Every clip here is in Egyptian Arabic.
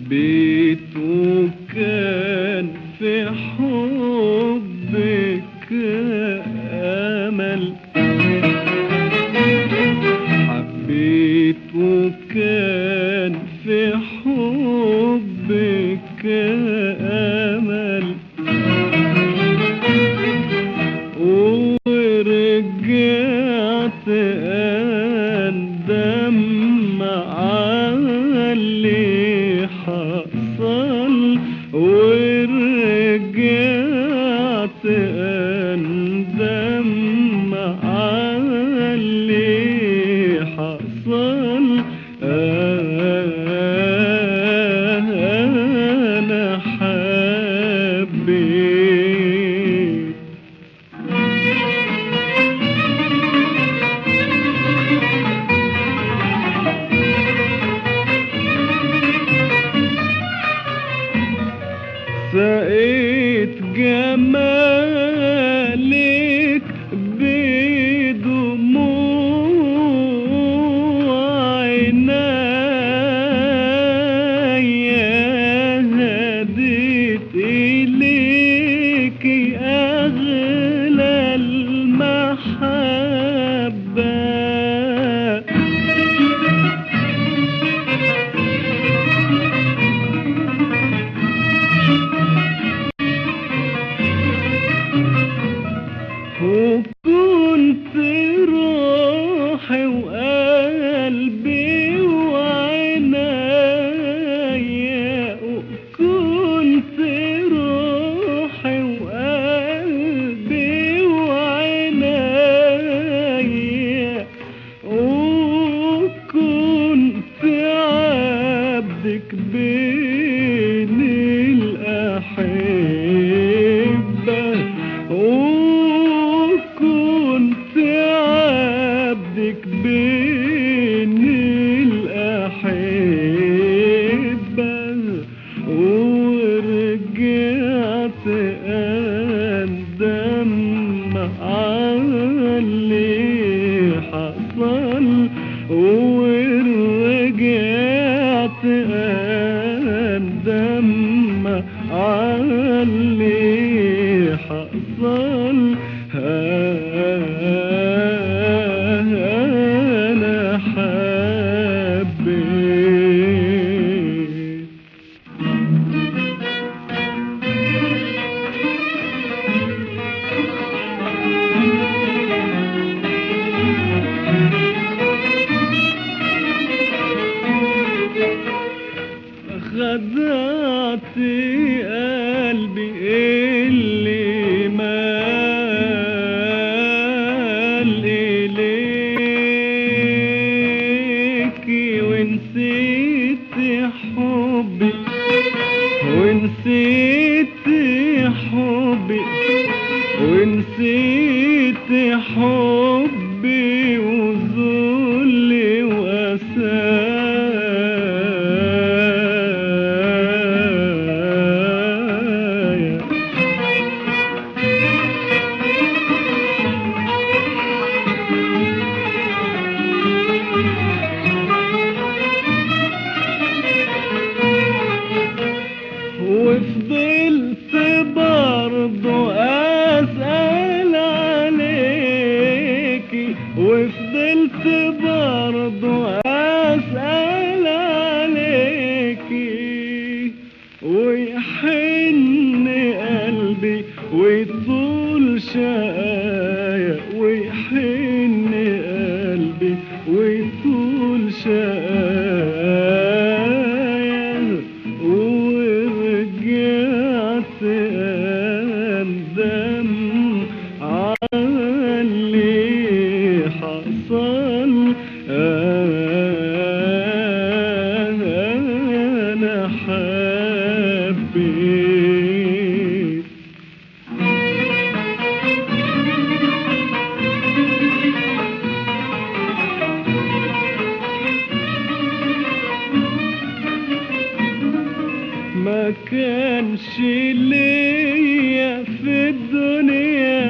حبيته كان في حبك أمل حبيته كان في حبك أمل ورجعت أندم على اللي حصل ورجعت أندم على اللي حصل أنا حبيت سقيت جمالك بدموع عينيا هديت إليك أغلى المحبة وكنت روحي وقلبي وعنايا وكنت روحي وقلبي وعنايا وكنت عبدك بين الأحبة وكنت عبدك بين الأحبة ورجعت أندم على اللي حصل ورجعت أندم على اللي حصل أنا حبيت خدعت قلبي اللي مال إليكي ونسيت حبي ونسيت حبي ونسيت حبي وذلي وأسايا وفضلت برضو أسأل عليكي وفضلت برضو أسأل عليكي ويحن قلبي ويطول شقايا ويحن قلبي ويطول شقايا ورجعت أندم على اللي حصل أنا حبيت ما كانش ليا في الدنيا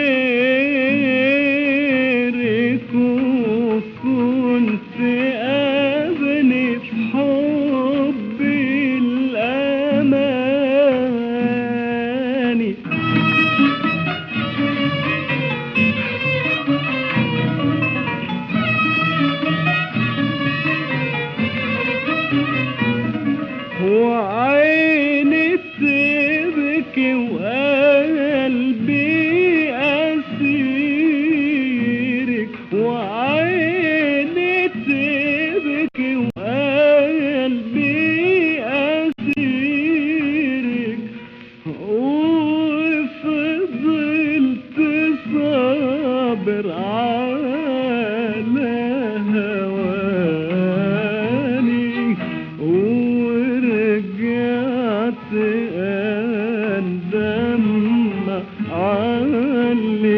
غيرك وكنت أبني في حبي وعيني تبكي وقلبي أسيرك وعيني تبكي وقلبي أسيرك وفضلت صابر على هواني ورجعت أندم على اللي